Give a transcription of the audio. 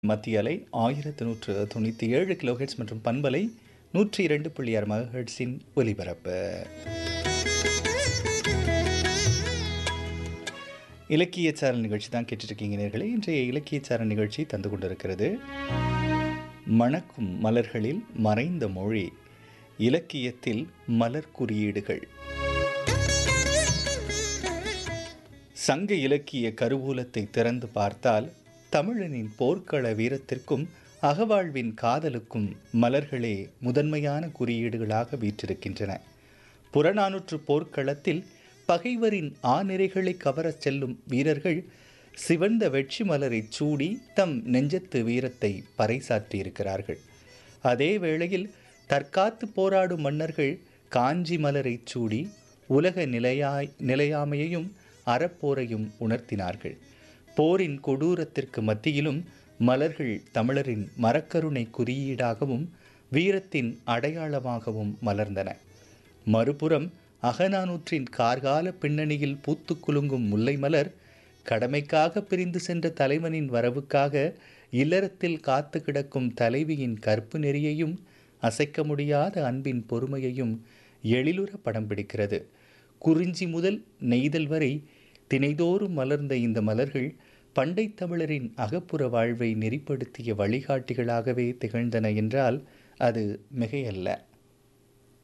மத்திய அலை ஆயிரத்து நூற்று தொண்ணூற்றி ஏழு கிலோஹெட்ஸ் மற்றும் பண்பலை நூற்றி இரண்டு புள்ளி ஆறு மகஹெட்ஸின் ஒலிபரப்பு இலக்கிய சாரல் நிகழ்ச்சி தான் கேட்டுட்ருக்கீங்க நேர்களே இன்றைய இலக்கிய சாரல் நிகழ்ச்சி தந்து கொண்டிருக்கிறது மணக்கும் மலர்களில் மறைந்த மொழி இலக்கியத்தில் மலர் குறியீடுகள் சங்க இலக்கிய கருவூலத்தை திறந்து பார்த்தால் தமிழனின் போர்க்கள வீரத்திற்கும் அகவாழ்வின் காதலுக்கும் மலர்களே முதன்மையான குறியீடுகளாக வீற்றிருக்கின்றன புறநானூற்று போர்க்களத்தில் பகைவரின் ஆநிரைகளை கவரச் செல்லும் வீரர்கள் சிவந்த வெற்றி மலரைச் சூடி தம் நெஞ்சத்து வீரத்தை பறைசாற்றியிருக்கிறார்கள் அதே வேளையில் தற்காத்து போராடும் மன்னர்கள் காஞ்சி மலரைச் சூடி உலக நிலையாய் நிலையாமையையும் அறப்போரையும் உணர்த்தினார்கள் போரின் கொடூரத்திற்கு மத்தியிலும் மலர்கள் தமிழரின் மரக்கருணை குறியீடாகவும் வீரத்தின் அடையாளமாகவும் மலர்ந்தன மறுபுறம் அகநானூற்றின் கார்கால பின்னணியில் பூத்து குலுங்கும் முல்லை மலர் கடமைக்காக பிரிந்து சென்ற தலைவனின் வரவுக்காக இல்லறத்தில் காத்து கிடக்கும் தலைவியின் கற்பு நெறியையும் அசைக்க முடியாத அன்பின் பொறுமையையும் எழிலுற படம் பிடிக்கிறது குறிஞ்சி முதல் நெய்தல் வரை தினைதோறும் மலர்ந்த இந்த மலர்கள் பண்டை தமிழரின் அகப்புற வாழ்வை நெறிப்படுத்திய வழிகாட்டிகளாகவே திகழ்ந்தன என்றால் அது மிகையல்ல